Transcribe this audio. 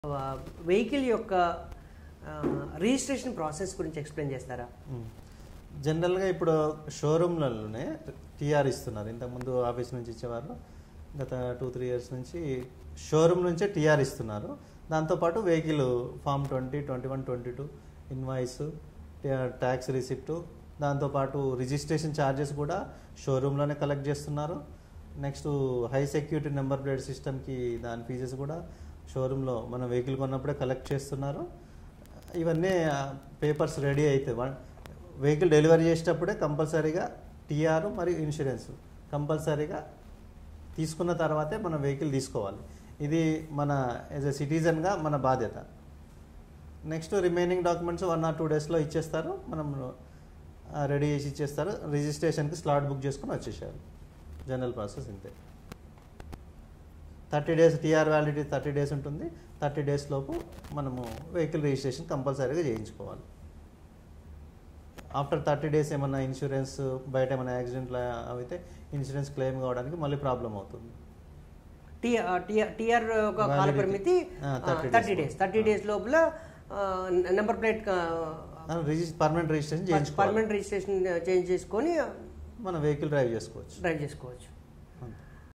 Vehicle యొక్క registration process గురించి explain చేస్తారా మ్మ్. జనరల్గా ఇప్పుడు షోరూమ్లలోనే టీఆర్ ఇస్తున్నారు ఇంతకుముందు ఆఫీస్ నుంచి ఇచ్చేవారు గత టూ త్రీ ఇయర్స్ నుంచి షోరూమ్ నుంచే టీఆర్ ఇస్తున్నారు దాంతోపాటు vehicle form twenty twenty one twenty two invoice tax receipt దాంతోపాటు రిజిస్ట్రేషన్ ఛార్జెస్ కూడా షోరూంలోనే కలెక్ట్ చేస్తున్నారు next high security number plate సిస్టమ్కి దాని ఫీజెస్ కూడా షోరూంలో మన వెహికల్ కొన్నప్పుడే కలెక్ట్ చేస్తున్నారు ఇవన్నీ పేపర్స్ రెడీ అయితే వన్ వెహికల్ డెలివరీ చేసేటప్పుడే కంపల్సరీగా టీఆర్ మరియు ఇన్సూరెన్స్ కంపల్సరీగా తీసుకున్న తర్వాతే మనం వెహికల్ తీసుకోవాలి ఇది మన యాజ్ ఎ సిటిజన్గా మన బాధ్యత next remaining documents one or two డేస్లో ఇచ్చేస్తారు మనం రెడీ చేసి ఇచ్చేస్తారు రిజిస్ట్రేషన్కి స్లాట్ బుక్ చేసుకుని వచ్చేసారు జనరల్ ప్రాసెస్ ఇంతే thirty days TR validity thirty days ఉంటుంది థర్టీ డేస్ లోపు మనము వెహికల్ రిజిస్ట్రేషన్ కంపల్సరీగా చేయించుకోవాలి ఆఫ్టర్ థర్టీ డేస్ ఏమన్నా ఇన్సూరెన్స్ బయట ఏమైనా యాక్సిడెంట్ అయితే ఇన్సూరెన్స్ క్లెయిమ్ కావడానికి మళ్ళీ ప్రాబ్లం అవుతుంది టీఆర్ ఒక కాల Validity. పరిమితి ఆ, 30 thirty days. Days thirty days లోపల నెంబర్ ప్లేట్ రిజిస్ పర్మనెంట్ రిజిస్ట్రేషన్ చేయించుకోవాలి పర్మనెంట్ రిజిస్ట్రేషన్ చేంజ్ చేసుకొని మన వెహికల్ డ్రైవ్ చేసుకోవచ్చు డ్రైవ్ చేసుకోవచ్చు